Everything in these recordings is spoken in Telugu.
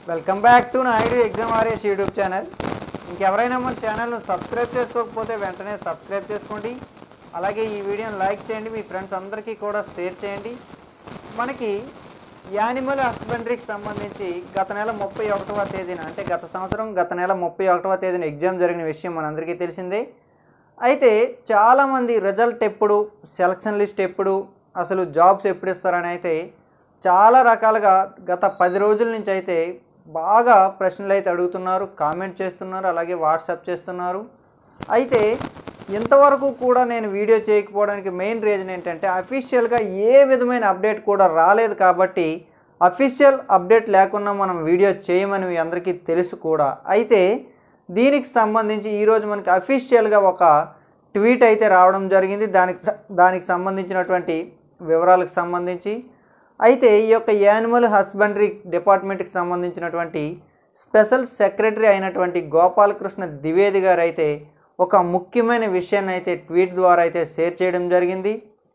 welcome back to Naidu exam RS YouTube channel ఇంకెవరైనా మన ఛానల్ను సబ్స్క్రైబ్ చేసుకోకపోతే వెంటనే సబ్స్క్రైబ్ చేసుకోండి అలాగే ఈ వీడియోని లైక్ చేయండి మీ ఫ్రెండ్స్ అందరికీ కూడా షేర్ చేయండి మనకి యానిమల్ హస్బెండరీకి సంబంధించి గత నెల ముప్పై ఒకటవ తేదీన అంటే గత సంవత్సరం గత నెల ముప్పై ఒకటవ తేదీన ఎగ్జామ్ జరిగిన విషయం మనందరికీ తెలిసిందే అయితే చాలామంది రిజల్ట్ ఎప్పుడు సెలక్షన్ లిస్ట్ ఎప్పుడు అసలు జాబ్స్ ఎప్పుడు ఇస్తారని అయితే చాలా రకాలుగా గత పది రోజుల నుంచి అయితే బాగా ప్రశ్నలు అయితే అడుగుతున్నారు కామెంట్ చేస్తున్నారు అలాగే వాట్సాప్ చేస్తున్నారు అయితే ఇంతవరకు కూడా నేను వీడియో చేయకపోవడానికి మెయిన్ రీజన్ ఏంటంటే అఫీషియల్గా ఏ విధమైన అప్డేట్ కూడా రాలేదు కాబట్టి అఫీషియల్ అప్డేట్ లేకుండా మనం వీడియో చేయమని మీ అందరికీ తెలుసు కూడా అయితే దీనికి సంబంధించి ఈరోజు మనకి అఫీషియల్గా ఒక ట్వీట్ అయితే రావడం జరిగింది దానికి స- దానికి సంబంధించినటువంటి వివరాలకు సంబంధించి అయితే ఈ యొక్క యానిమల్ హస్బెండరీ డిపార్ట్మెంట్కి సంబంధించినటువంటి స్పెషల్ సెక్రటరీ అయినటువంటి గోపాలకృష్ణ ద్వివేది గారు అయితే ఒక ముఖ్యమైన విషయాన్ని అయితే ట్వీట్ ద్వారా అయితే షేర్ చేయడం జరిగింది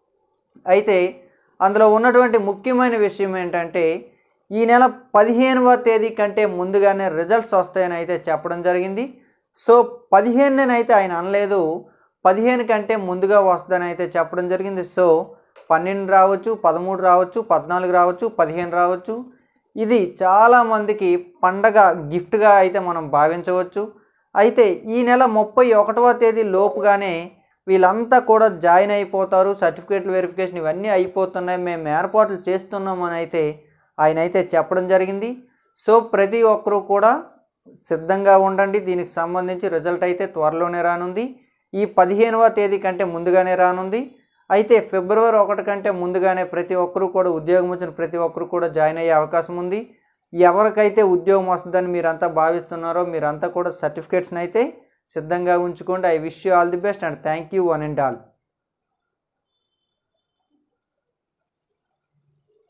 అయితే అందులో ఉన్నటువంటి ముఖ్యమైన విషయం ఏంటంటే ఈ నెల పదిహేనవ తేదీ కంటే ముందుగానే రిజల్ట్స్ వస్తాయని అయితే చెప్పడం జరిగింది సో పదిహేనుని అయితే ఆయన అనలేదు పదిహేను కంటే ముందుగా వస్తుందని అయితే చెప్పడం జరిగింది సో పన్నెండు రావచ్చు పదమూడు రావచ్చు పద్నాలుగు రావచ్చు పదిహేను రావచ్చు ఇది చాలామందికి పండగ గిఫ్ట్గా అయితే మనం భావించవచ్చు అయితే ఈ నెల ముప్పై ఒకటవ తేదీ లోపుగానే వీళ్ళంతా కూడా జాయిన్ అయిపోతారు సర్టిఫికేట్ వెరిఫికేషన్ ఇవన్నీ అయిపోతున్నాయి మేము ఏర్పాట్లు చేస్తున్నామని అయితే ఆయన అయితే చెప్పడం జరిగింది సో ప్రతి ఒక్కరూ కూడా సిద్ధంగా ఉండండి దీనికి సంబంధించి రిజల్ట్ అయితే త్వరలోనే రానుంది ఈ పదిహేనవ తేదీ కంటే ముందుగానే రానుంది అయితే ఫిబ్రవరి ఒకటి కంటే ముందుగానే ప్రతి ఒక్కరూ కూడా ఉద్యోగం వచ్చిన ప్రతి ఒక్కరు కూడా జాయిన్ అయ్యే అవకాశం ఉంది ఎవరికైతే ఉద్యోగం వస్తుందని మీరంతా భావిస్తున్నారో మీరంతా కూడా సర్టిఫికేట్స్ని అయితే సిద్ధంగా ఉంచుకోండి I wish you all the best and thank you one and all